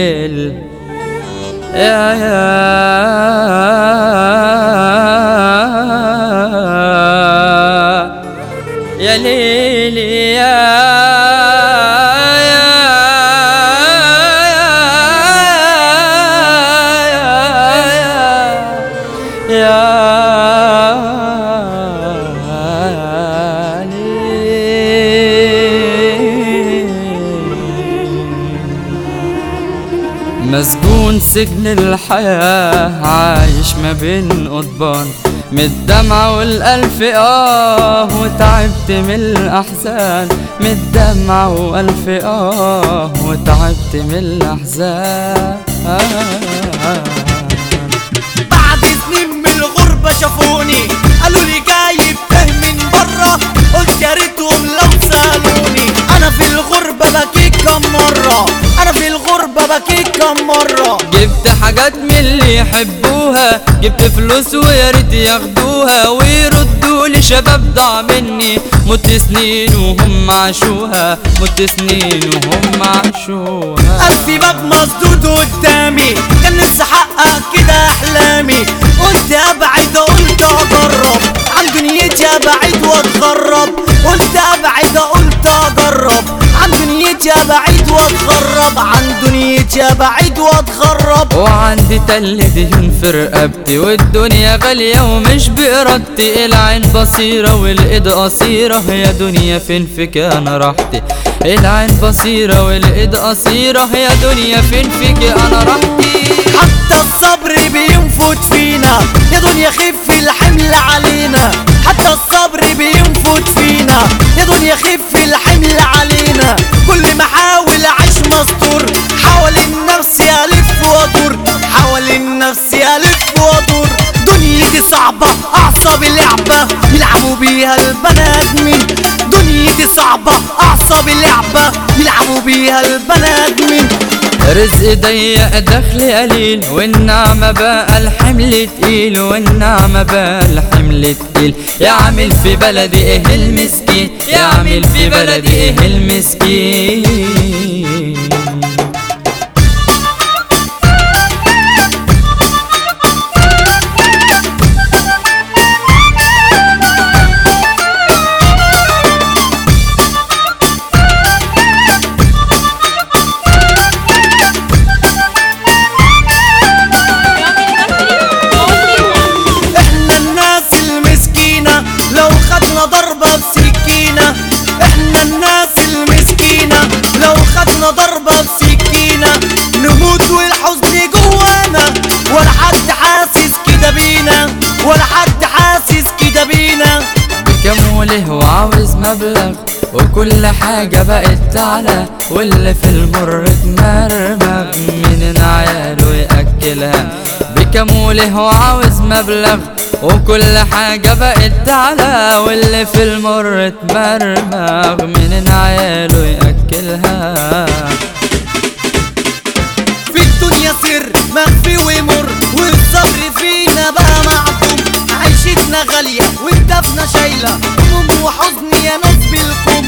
ليل يا يا يا ليل يا يا مسجون سجن الحياة عايش ما بين قضبان من الدمع والألف آه وتعبت من الأحزان من الدمع وألف آه وتعبت من الأحزان بعد سنين من الغربة شافوني قالوا لي جايب فهم من بره قلت يا ريتهم لو سألوني انا في الغربة بكيت كم مرة انا في الغربة بكيت كم مرة جبت حاجات من اللي يحبوها جبت فلوس ويا ريت ياخدوها ويردوا لي شباب ضاع مني مت سنين وهم عاشوها مت سنين وهم عاشوها ألف باب مسدود قدامي كان نفسي أحقق كده أحلامي قلت أبعد قلت أجرب عن دنيتي أبعد وأتغرب قلت أبعد قلت أجرب عن دنيتي أبعد وأتغرب عن دنيتي أبعد وأتغرب وعندي تل ديون في رقبتي والدنيا غالية ومش بإرادتي العين بصيرة والإيد قصيرة يا دنيا فين فيك أنا راحتي العين بصيرة والإيد قصيرة يا دنيا فين فيك أنا راحتي حتى الصبر بينفد فينا يا دنيا خف الحمل علينا حتى الصبر بينفد فينا يا دنيا خف الحمل علينا كل ما احاول اعيش مستور حوالين نفسي الف وادور حوالين نفسي الف وادور دنيتي صعبة اعصابي لعبة يلعبوا بيها البني ادمين دنيتي صعبة اعصابي لعبة يلعبوا بيها البني ادمين رزق ضيق دخل قليل والنعمة بقى الحمل تقيل والنعمة بقى الحمل تقيل يا عامل في بلدي ايه المسكين يا عامل في بلدي ايه المسكين احنا الناس المسكينة لو خدنا ضربة بسكينة احنا الناس المسكينة لو خدنا ضربة بسكينة نموت والحزن جوانا ولا حد حاسس كده بينا ولا حد حاسس كده بينا بكموله وعاوز مبلغ وكل حاجة بقت تعلى واللي في المر اتمرمغ من عياله يأكلها بكموله وعاوز مبلغ وكل حاجة بقت تعلى واللي في المر اتمرمغ من عياله يأكلها في الدنيا سر مخفي ومر والصبر فينا بقى معدوم عيشتنا غالية وكتافنا شايلة هموم وحزن يا ناس بالكم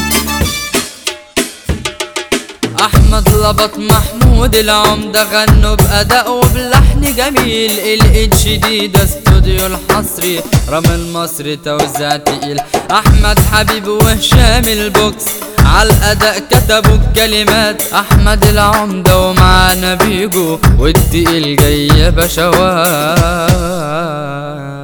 احمد لبط محمود العمدة غنوا بأداء وبلحن جميل الايد شديدة استوديو الحصري رامي المصري توزيع تقيل احمد حبيب وهشام البوكس على الاداء كتبوا الكلمات احمد العمدة ومعانا بيجو والتقيل جاي بشوات